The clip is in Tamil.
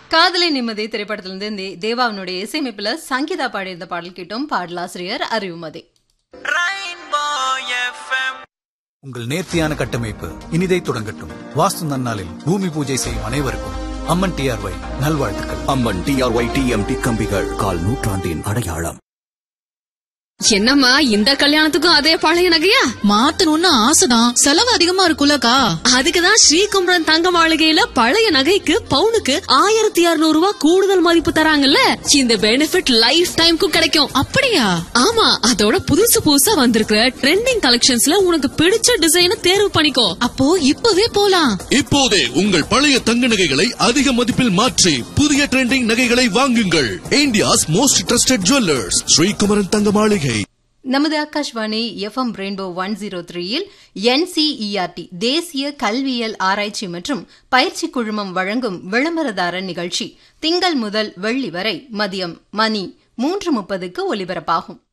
காதலை நிம்மதி திரைப்படத்திலிருந்து இந்த தேவாவினுடைய இசையமைப்புல சங்கீதா பாடியிருந்த பாடல் கேட்டோம் பாடலாசிரியர் அறிவுமதி உங்கள் நேர்த்தியான கட்டமைப்பு இனிதை தொடங்கட்டும் வாஸ்து நன்னாளில் பூமி பூஜை செய்யும் அனைவருக்கும் அம்மன் டிஆர்ஒய் நல்வாழ்த்துக்கள் அம்மன் டிஆர்ஒய் டிஎம்டி கம்பிகள் கால் நூற்றாண்டின் அடையாளம் என்னம்மா இந்த கல்யாணத்துக்கும் அதே பழைய நகையா மாத்தணும்னு ஆசைதான் செலவு அதிகமா இருக்குல்லக்கா அதுக்குதான் ஸ்ரீகுமரன் தங்க மாளிகையில பழைய நகைக்கு பவுனுக்கு ஆயிரத்தி இருநூறு ரூபாய் கூடுதல் மதிப்பு தராங்கல்ல இந்த பெனிஃபிட் லைஃப் டைம்க்கும் கிடைக்கும் அப்படியா ஆமா அதோட புதுசு புதுசா வந்திருக்கிற ட்ரெண்டிங் கலெக்ஷன்ஸ்ல உனக்கு பிடிச்ச டிசைனை தேர்வு பண்ணிக்கோ அப்போ இப்பவே போலாம் இப்போதே உங்கள் பழைய தங்க நகைகளை அதிக மதிப்பில் மாற்றி புதிய ட்ரெண்டிங் நகைகளை வாங்குங்கள் India's most trusted jewellers Sri Kumaran Thanga Maaligai நமது Akashvani FM rainbow one zero த்ரீயில் என்சிஇஆர்டி தேசிய கல்வியியல் ஆராய்ச்சி மற்றும் பயிற்சி குழுமம் வழங்கும் விளம்பரதாரர் நிகழ்ச்சி திங்கள் முதல் வெள்ளி வரை மதியம் மணி மூன்று முப்பதுக்கு ஒலிபரப்பாகும்